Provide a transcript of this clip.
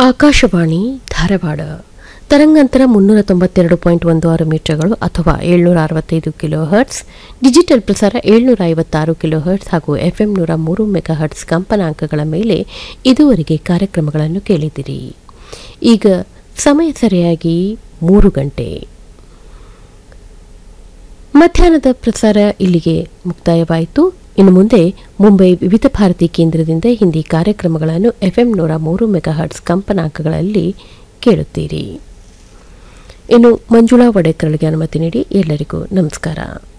ಆಕಾಶವಾಣಿ ಧಾರವಾಡ ತರಂಗಾಂತರ ಮುನ್ನೂರ ತೊಂಬತ್ತೆರಡು ಪಾಯಿಂಟ್ ಒಂದು ಆರು ಮೀಟರ್ಗಳು ಅಥವಾ ಏಳ್ನೂರ ಅರವತ್ತೈದು ಕಿಲೋ ಹರ್ಟ್ಸ್ ಡಿಜಿಟಲ್ ಪ್ರಸಾರ ಏಳ್ನೂರ ಐವತ್ತಾರು ಕಿಲೋ ಹರ್ಟ್ಸ್ ಹಾಗೂ ಎಫ್ಎಂ ನೂರ ಮೂರು ಮೆಗಾ ಹರ್ಟ್ಸ್ ಕಂಪನಾಂಕಗಳ ಮೇಲೆ ಇದುವರೆಗೆ ಕಾರ್ಯಕ್ರಮಗಳನ್ನು ಕೇಳಿದಿರಿ ಈಗ ಸಮಯ ಸರಿಯಾಗಿ ಮೂರು ಗಂಟೆ ಮಧ್ಯಾಹ್ನದ ಪ್ರಸಾರ ಇಲ್ಲಿಗೆ ಮುಕ್ತಾಯವಾಯಿತು ಇನ್ನು ಮುಂದೆ ಮುಂಬೈ ವಿವಿಧ ಭಾರತಿ ಕೇಂದ್ರದಿಂದ ಹಿಂದಿ ಕಾರ್ಯಕ್ರಮಗಳನ್ನು ಎಫ್ಎಂ ನೂರ ಮೂರು ಮೆಗಾಹರ್ಟ್ಸ್ ಕಂಪನಾಂಕಗಳಲ್ಲಿ ಕೇಳುತ್ತೀರಿ ಇನ್ನು ಮಂಜುಳಾ ವಡೇಕರ್ಗೆ ಅನುಮತಿ ನೀಡಿ ಎಲ್ಲರಿಗೂ ನಮಸ್ಕಾರ